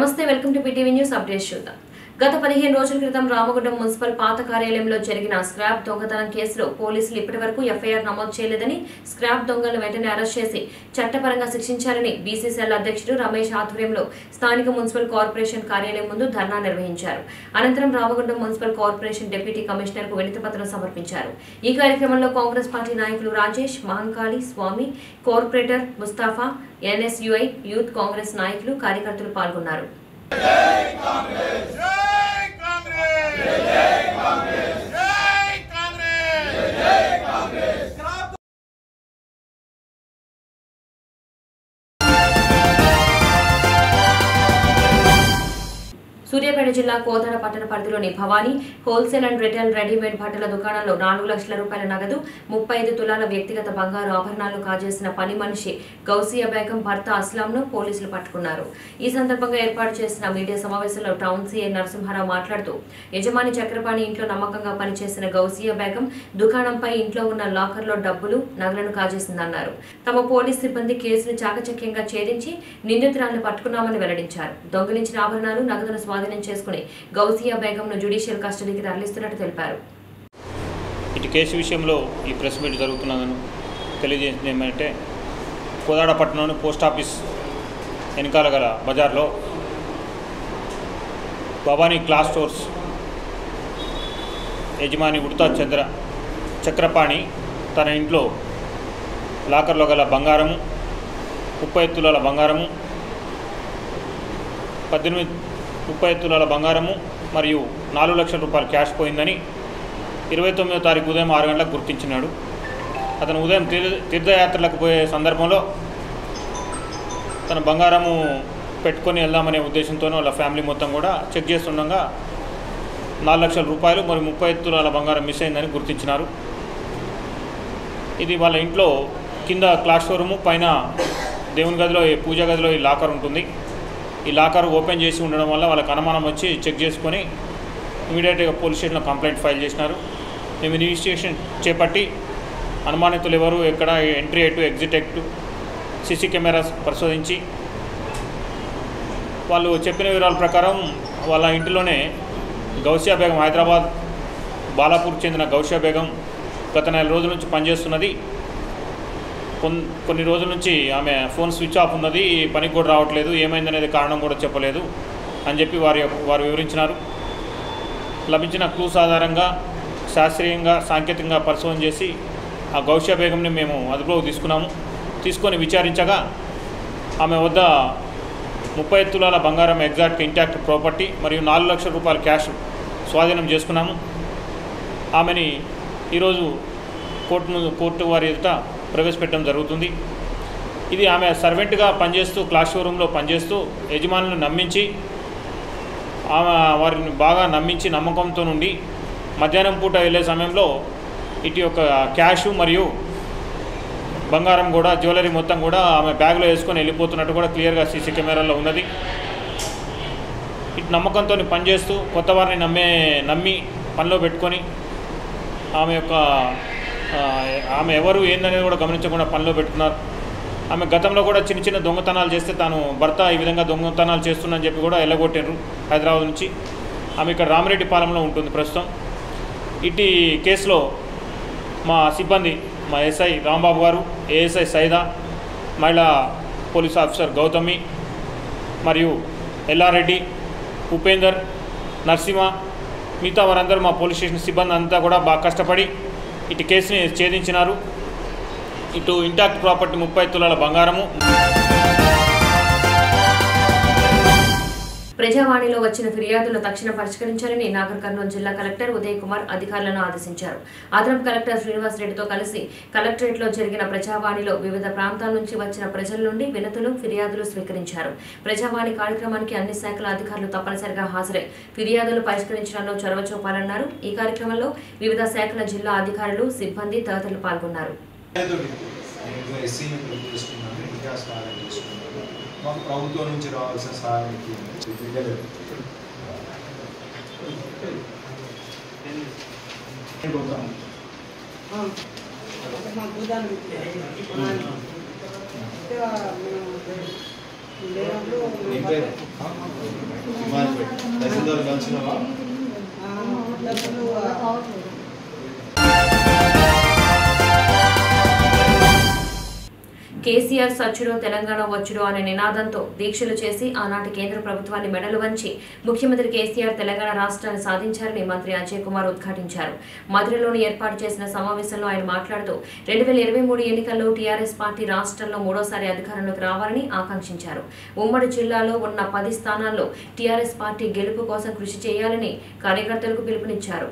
నమస్తే welcome to PTV news update చూద్దాం గత పదిహేను రోజుల క్రితం రామగుండం మున్సిపల్ పాత కార్యాలయంలో జరిగిన స్క్రాప్ దొంగతనం కేసులో పోలీసులు ఇప్పటివరకు ఎఫ్ఐఆర్ నమోదు చేయలేదని స్క్రాప్ దొంగలను వెంటనే అరెస్ట్ చేసి చట్టపరంగా శిక్షించాలని బీసీసీఎల్ అధ్యక్షుడు రమేష్ ఆధ్వర్యంలో స్థానిక మున్సిపల్ కార్పొరేషన్ కార్యాలయం ముందు ధర్నా నిర్వహించారు అనంతరం Ramagundam municipal corporation deputy commissioner కు వినతి పత్రం సమర్పించారు ఈ కార్యక్రమంలో కాంగ్రెస్ పార్టీ నాయకులు Rajesh Mahankali Swamy corporator Mustafa NSUI youth Congress నాయకులు కార్యకర్తలు పాల్గొన్నారు జై కాంగ్రెస్ జై కాంగ్రెస్ జై కాంగ్రెస్ జై కాంగ్రెస్ సూర్యాపేట జిల్లా కోదాడ పట్టణ పరిధిలోని Bhavani wholesale and retail readymade బట్టల దుకాణంలో నాలుగు లక్షల రూపాయల నగదు ముప్పై ఐదు తులాల వ్యక్తిగత బంగారు ఆభరణాలు కాజేసిన పని మనిషి గౌసియా బేగం భర్త అస్లాంను పోలీసులు పట్టుకున్నారు ఈ సందర్భంగా ఏర్పాటు చేసిన మీడియా సమావేశంలో టౌన్ సీఐ నరసింహారావు మాట్లాడుతూ యజమాని చక్రపాణి ఇంట్లో నమ్మకంగా పనిచేసిన గౌసియా బేగం దుకాణంపై ఇంట్లో ఉన్న లాకర్లో డబ్బులు నగలను కాజేసిందన్నారు తమ పోలీస్ సిబ్బంది కేసును చాకచక్యంగా ఛేదించి నిందితురాలను పట్టుకున్నామని వెల్లడించారు దొంగిలించిన ఆభరణాలు నగదును స్వాధీనం చేసుకుని గౌసియా బేగంను జ్యుడిషియల్ కస్టడీకి తరలిస్తున్నట్టు తెలిపారు ఇటు కేసు విషయంలో ఈ ప్రెస్ మీట్ జరుగుతున్నదని తెలియజేసింది ఏమంటే కోదాడ పట్టణంలోని పోస్ట్ ఆఫీస్ వెనకాల గల బజార్లో భవానీ క్లాస్ స్టోర్స్ యజమాని ఉడతా చంద్ర చక్రపాణి తన ఇంట్లో లాకర్లో గల బంగారము ముప్పై తులాల బంగారము పద్దెనిమిది ముప్పై తులాల బంగారము మరియు నాలుగు లక్షల రూపాయలు క్యాష్ పోయిందని ఇరవై తొమ్మిదో తారీఖు ఉదయం ఆరు గంటలకు గుర్తించినాడు అతను ఉదయం తీర్థ తీర్థయాత్రలకు పోయే సందర్భంలో తన బంగారము పెట్టుకొని వెళ్దామనే ఉద్దేశంతోనే వాళ్ళ ఫ్యామిలీ మొత్తం కూడా చెక్ చేస్తుండగా నాలుగు లక్షల రూపాయలు మరి ముప్పై ఐదు తులాల బంగారం మిస్ అయిందని గుర్తించినారు ఇది వాళ్ళ ఇంట్లో కింద క్లాస్ షోరూము పైన దేవుని గదిలో ఈ పూజ గదిలో ఈ లాకర్ ఉంటుంది ఈ లాకర్ ఓపెన్ చేసి ఉండడం వల్ల వాళ్ళకి అనుమానం వచ్చి చెక్ చేసుకొని ఇమీడియట్గా పోలీస్ స్టేషన్లో కంప్లైంట్ ఫైల్ చేసినారు మేము ఇన్వెస్టిగేషన్ చేపట్టి అనుమానితులు ఎవరు ఎక్కడ ఎంట్రీ ఎటు ఎగ్జిట్ ఎటు సీసీ కెమెరాస్ పరిశోధించి వాళ్ళు చెప్పిన వివరాల ప్రకారం వాళ్ళ ఇంటిలోనే గౌసియా బేగం హైదరాబాద్ బాలాపూర్ చెందిన గౌసియా బేగం గత నెల రోజుల నుంచి పనిచేస్తున్నది కొన్ కొన్ని రోజుల నుంచి ఆమె ఫోన్ స్విచ్ ఆఫ్ ఉన్నది పనికి కూడా రావట్లేదు ఏమైందనేది కారణం కూడా చెప్పలేదు అని చెప్పి వారి వారు వివరించినారు లభించిన క్లూస్ ఆధారంగా శాస్త్రీయంగా సాంకేతికంగా పరిశోధన చేసి ఆ గౌషా బేగంని మేము అదుపులోకి తీసుకున్నాము తీసుకొని విచారించగా ఆమె వద్ద ముప్పై తులాల బంగారం ఎగ్జాక్ట్ ఇంటాక్ట్ ప్రాపర్టీ మరియు నాలుగు లక్షల రూపాయల క్యాష్ స్వాధీనం చేసుకున్నాము ఆమెని ఈరోజు కోర్టు కోర్టు వారి ఎదుట ప్రవేశపెట్టడం జరుగుతుంది ఇది ఆమె సర్వెంట్గా పనిచేస్తూ క్లాస్ షోరూంలో పనిచేస్తూ యజమానులను నమ్మించి ఆమె వారిని బాగా నమ్మించి నమ్మకంతో నుండి మధ్యాహ్నం పూట వెళ్ళే సమయంలో ఇటు యొక్క క్యాష్ మరియు బంగారం కూడా జ్యువెలరీ మొత్తం కూడా ఆమె బ్యాగ్లో వేసుకొని వెళ్ళిపోతున్నట్టు కూడా క్లియర్గా సీసీ కెమెరాలో ఉన్నది ఇటు నమ్మకంతో పనిచేస్తూ కొత్త వారిని నమ్మే నమ్మి పనిలో పెట్టుకొని ఆమె యొక్క ఆ, ఆమె ఎవరు ఏందనేది కూడా గమనించకుండా పనిలో పెట్టుకున్నారు ఆమె గతంలో కూడా చిన్న చిన్న దొంగతనాలు చేస్తే తాను భర్త ఈ విధంగా దొంగతనాలు చేస్తుందని చెప్పి కూడా ఎల్లగొట్టారు హైదరాబాద్ నుంచి ఆమె ఇక్కడ రామిరెడ్డి పాలెంలో ఉంటుంది ప్రస్తుతం ఇటు కేసులో మా సిబ్బంది మా ఎస్ఐ రాంబాబు గారు ఏఎస్ఐ సైదా మహిళా పోలీస్ ఆఫీసర్ గౌతమి మరియు ఎల్లారెడ్డి ఉపేందర్ నరసింహ మిగతా వారందరూ మా పోలీస్ స్టేషన్ సిబ్బంది అంతా కూడా బాగా కష్టపడి ఇటు కేసుని ఛేదించినారు ఇటు ఇంటాక్ట్ ప్రాపర్టీ ముప్పై తులాల బంగారము ప్రజావాణిలో వచ్చిన ఫిర్యాదులను తక్షణం పరిష్కరించాలని నాగర్ కర్నూలు జిల్లా కలెక్టర్ ఉదయ్ కుమార్ అధికారులను ఆదేశించారు అదనపు కలెక్టర్ శ్రీనివాస్ రెడ్డితో కలిసి కలెక్టరేట్లో జరిగిన ప్రజావాణిలో వివిధ ప్రాంతాల నుంచి వచ్చిన ప్రజల నుండి వినతులు ఫిర్యాదులు స్వీకరించారు ప్రజావాణి కార్యక్రమానికి అన్ని శాఖల అధికారులు తప్పనిసరిగా హాజరై ఫిర్యాదులు పరిష్కరించడంలో చొరవ చూపాలన్నారు ఈ కార్యక్రమంలో వివిధ శాఖల జిల్లా అధికారులు సిబ్బంది తదితరులు పాల్గొన్నారు నేను ఎస్సీని చేసుకున్నాను ఇంకా సహాయం చేసుకున్నాను మాకు ప్రభుత్వం నుంచి రావాల్సిన సహాయానికి ఇవ్వలేదు నీ పేరు హిమాయత్పేట్ తహసీల్దార్ కలిసినవా కేసీఆర్ సచ్చుడో తెలంగాణ వచ్చుడో అనే నినాదంతో దీక్షలు చేసి ఆనాటి కేంద్ర ప్రభుత్వాన్ని మెడలు వంచి ముఖ్యమంత్రి కేసీఆర్ తెలంగాణ రాష్ట్రాన్ని సాధించారని మంత్రి అజయ్ కుమార్ ఉద్ఘాటించారు మధురలోని ఏర్పాటు చేసిన సమావేశంలో ఆయన మాట్లాడుతూ రెండు వేల ఇరవై మూడు ఎన్నికల్లో టీఆర్ఎస్ పార్టీ రాష్ట్రంలో మూడోసారి అధికారంలోకి రావాలని ఆకాంక్షించారు ఉమ్మడి జిల్లాలో ఉన్న పది స్థానాల్లో టీఆర్ఎస్ పార్టీ గెలుపు కోసం కృషి చేయాలని కార్యకర్తలకు పిలుపునిచ్చారు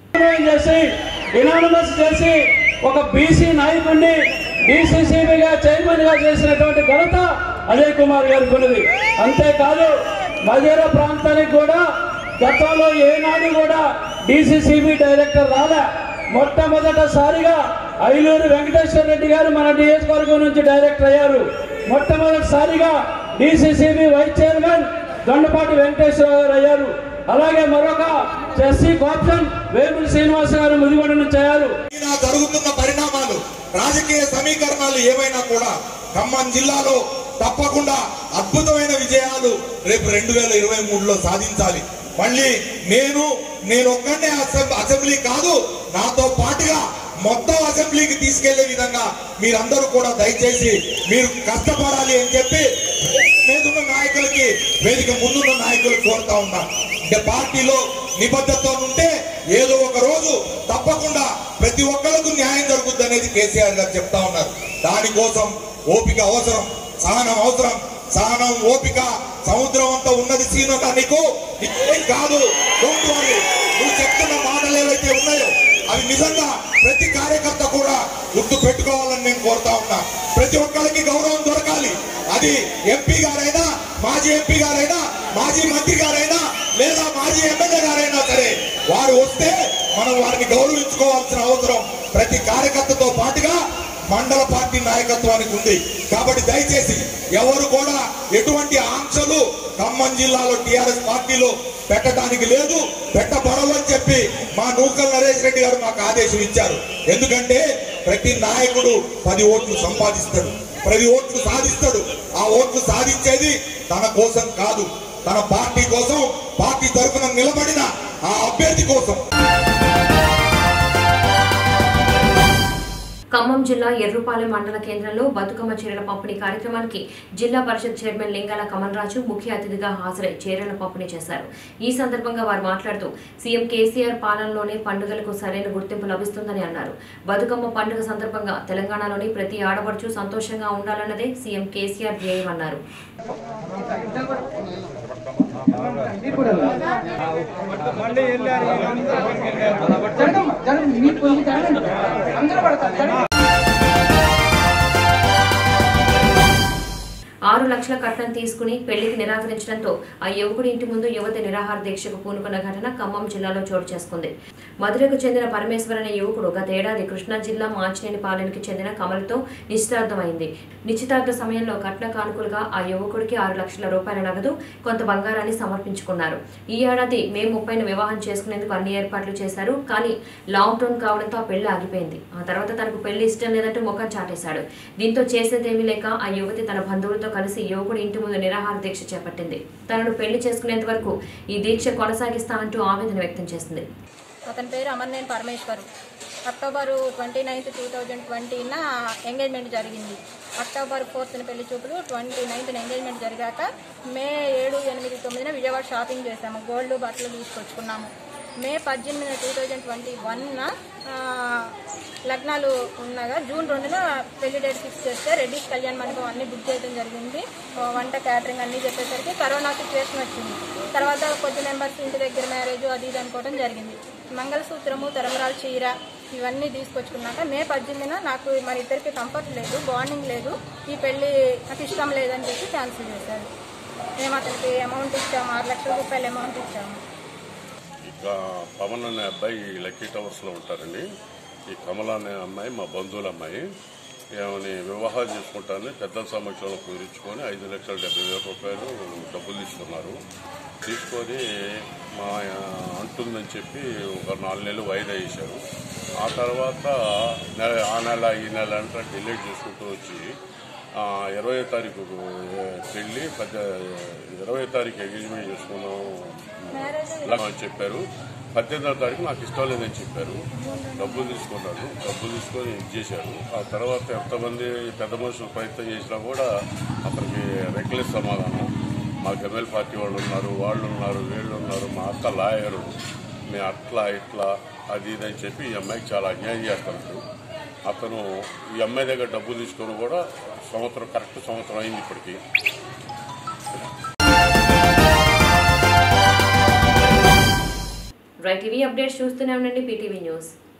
చేసి ఇనానమస్ చేసి ఒక బీసీ నాయకుడిని బీసీసీబీగా చైర్మన్ గా చేసినటువంటి ఘనత అజయ్ కుమార్ గారికి ఉన్నది అంతేకాదు మధుర ప్రాంతానికి కూడా గతంలో ఏనాడు కూడా డీసీసీబీ డైరెక్టర్ రాలే మొట్టమొదటిసారిగా ఐలూరు వెంకటేశ్వర రెడ్డి గారు మన నియోజకవర్గం నుంచి డైరెక్టర్ అయ్యారు మొట్టమొదటిసారిగా DCCB vice chairman Dondapati Venkateswara గారు అయ్యారు అలాగే మరొక ఎస్సీ కాప్షన్ వేముల శ్రీనివాస్ గారు ముదిగొండ నుంచి అయ్యారు ఇలా జరుగుతున్న పరిణామాలు రాజకీయ సమీకరణాలు ఏమైనా కూడా ఖమ్మం జిల్లాలో తప్పకుండా అద్భుతమైన విజయాలు రేపు రెండు వేల ఇరవై మూడులో సాధించాలి మళ్ళీ నేను నేను ఒక్కనే అసెంబ్లీ కాదు నాతో పాటుగా మొత్తం అసెంబ్లీకి తీసుకెళ్లే విధంగా మీరందరూ కూడా దయచేసి మీరు కష్టపడాలి అని చెప్పి మీదున్న నాయకులకి వేదిక ముందున్న నాయకులు కోరుతా ఉన్నా అంటే పార్టీలో నిబద్ధత ఉంటే ఏదో ఒక రోజు తప్పకుండా ప్రతి ఒక్కరికి న్యాయం జరుగుతుంది అనేది కేసీఆర్ గారు చెప్తా ఉన్నారు దానికోసం ఓపిక అవసరం సహనం అవసరం సహనం ఓపిక సముద్రం అంతా ఉన్నది సీనట నీకు నీకేం కాదు Don't worry. నువ్వు చెప్తున్న మాటలు ఏవైతే ఉన్నాయో అవి నిజంగా ప్రతి కార్యకర్త కూడా గుర్తు పెట్టుకోవాలని నేను కోరుతా ఉన్నా ప్రతి ఒక్కరికి గౌరవం దొరకాలి అది ఎంపీ గారైనా మాజీ ఎంపీ గారైనా మాజీ మంత్రి గారైనా లేదా మాజీ ఎమ్మెల్యే గారైనా సరే వారు వస్తే మనం వారిని గౌరవించుకోవాల్సిన అవసరం ప్రతి కార్యకర్తతో పాటుగా మండల పార్టీ నాయకత్వానికి ఉంది కాబట్టి దయచేసి ఎవరు కూడా ఎటువంటి ఆంక్షలు ఖమ్మం జిల్లాలో టిఆర్ఎస్ పార్టీలో పెట్టడానికి లేదు పెట్టబడవని చెప్పి మా నూకల్ నరేష్ రెడ్డి గారు మాకు ఆదేశం ఇచ్చారు ఎందుకంటే ప్రతి నాయకుడు పది ఓట్లు సంపాదిస్తాడు ప్రతి ఓట్లు సాధిస్తాడు ఆ ఓట్లు సాధించేది తన కోసం కాదు తన పార్టీ కోసం పార్టీ తరఫున నిలబడిన ఆ అభ్యర్థి కోసం ఖమ్మం జిల్లా ఎర్రుపాలెం మండల కేంద్రంలో బతుకమ్మ చీరల పంపిణీ కార్యక్రమానికి జిల్లా పరిషత్ చైర్మన్ లింగాల కమలరాజు ముఖ్య అతిథిగా హాజరై చీరల పంపిణీ చేశారు ఈ సందర్భంగా వారు మాట్లాడుతూ సీఎం కేసీఆర్ పాలనలోనే పండుగలకు సరైన గుర్తింపు లభిస్తుందని అన్నారు బతుకమ్మ పండుగ సందర్భంగా తెలంగాణలోని ప్రతి ఆడపడుచు సంతోషంగా ఉండాలన్నదే సీఎం కేసీఆర్ ధ్యేయం అన్నారు ఆరు లక్షల కట్నం తీసుకుని పెళ్లికి నిరాకరించడంతో ఆ యువకుడి ఇంటి ముందు యువతి నిరాహార దీక్షకు పూనుకున్న ఘటన ఖమ్మం జిల్లాలో చోటు చేసుకుంది మధురకు చెందిన పరమేశ్వర్ అనే యువకుడు గత ఏడాది కృష్ణా జిల్లా మాచినేని పాలెనికి చెందిన కమల్తో నిశ్చితార్థమైంది నిశ్చితార్థ సమయంలో కట్న కానుకలుగా ఆ యువకుడికి ఆరు లక్షల రూపాయల నగదు కొంత బంగారాన్ని సమర్పించుకున్నారు ఈ ఏడాది మే ముప్పైన వివాహం చేసుకునేందుకు అన్ని ఏర్పాట్లు చేశారు కానీ లాక్డౌన్ కావడంతో ఆ పెళ్లి ఆగిపోయింది ఆ తర్వాత తనకు పెళ్లి ఇష్టం లేదంటూ ముఖం చాటేశాడు దీంతో చేసేదేమీ లేక ఆ యువతి తన బంధువులతో కలిసి యువకుడి ఇంటి ముందు నిరాహార దీక్ష చేపట్టింది తనను పెళ్లి చేసుకునేంత వరకు ఈ దీక్ష కొనసాగిస్తా అంటూ ఆవేదన వ్యక్తం చేసింది అతని పేరు Amarneni Parameshwar October twenty ninth two thousand ట్వంటీన ఎంగేజ్మెంట్ జరిగింది అక్టోబర్ ఫోర్త్న పెళ్లి చూపులు ట్వంటీ నైన్త్న ఎంగేజ్మెంట్ జరిగాక మే ఏడు ఎనిమిది తొమ్మిదిన విజయవాడ షాపింగ్ చేసాము గోల్డ్ బట్టలు తీసుకొచ్చుకున్నాము మే పద్దెనిమిది టూ థౌజండ్ ట్వంటీ వన్న లగ్నాలు ఉండగా జూన్ రెండున పెళ్లి డేట్ ఫిక్స్ చేస్తే రెడ్డిస్ కళ్యాణ్ మండపం అన్ని బుక్ చేయడం జరిగింది ఆ, వంట క్యాటరింగ్ అన్ని చెప్పేసరికి కరోనా సిచ్యువేషన్ వచ్చింది తర్వాత కొద్ది మెంబర్స్ ఇంటి దగ్గర మ్యారేజ్ అది ఇది అనుకోవడం జరిగింది మంగళసూత్రము తరంబరాల చీర ఇవన్నీ తీసుకొచ్చుకున్నాక మే పద్దెనిమిదిన నాకు మరి ఇద్దరికి కంఫర్ట్ లేదు బాండింగ్ లేదు ఈ పెళ్లి నాకు ఇష్టం లేదని చెప్పి క్యాన్సిల్ చేశారు మేము అతనికి అమౌంట్ ఇచ్చాము ఆరు లక్షల రూపాయలు అమౌంట్ ఇచ్చాము ఇక పవన్ అనే అబ్బాయి లక్కీ టవర్స్లో ఉంటారండి ఈ కమల అనే అమ్మాయి మా బంధువుల అమ్మాయి ఏమని వివాహం చేసుకుంటానని పెద్దల సమక్షంలో కుదుర్చుకొని ఐదు లక్షల డెబ్బై వేల రూపాయలు డబ్బులు తీసుకున్నారు తీసుకొని మా అంటుందని చెప్పి ఒక నాలుగు నెలలు వాయిదా వేశారు ఆ తర్వాత నెల ఆ నెల ఈ నెల అంటే డిలేట్ చేసుకుంటూ వచ్చి ఇరవై తారీఖు ఏ, పెళ్ళి పద్దె ఇరవై తారీఖు ఎంగేజ్మెంట్ చేసుకున్నాం ఇలా అని చెప్పారు పద్దెనిమిదవ తారీఖు నాకు ఇష్టం లేదని చెప్పారు డబ్బులు తీసుకున్నాడు డబ్బులు తీసుకొని ఇది చేశారు ఆ తర్వాత ఎంతమంది పెద్ద మనుషులు ప్రయత్నం చేసినా కూడా అతనికి రెక్లెస్ సమాధానం మాకు ఎమ్మెల్యే పార్టీ వాళ్ళు ఉన్నారు వాళ్ళు ఉన్నారు వీళ్ళు ఉన్నారు మా అక్క లాయరు మేము అట్లా ఇట్లా అది ఇది అని చెప్పి ఈ అమ్మాయికి చాలా అన్యాయం చేస్తున్నాడు అతను ఈ అమ్మాయి దగ్గర డబ్బులు తీసుకొని కూడా సంవత్సరం కరెక్ట్ సంవత్సరం అయింది ఇప్పటికి రైట్ టీవీ అప్డేట్స్ చూస్తూనే ఉండండి పీటీవీ న్యూస్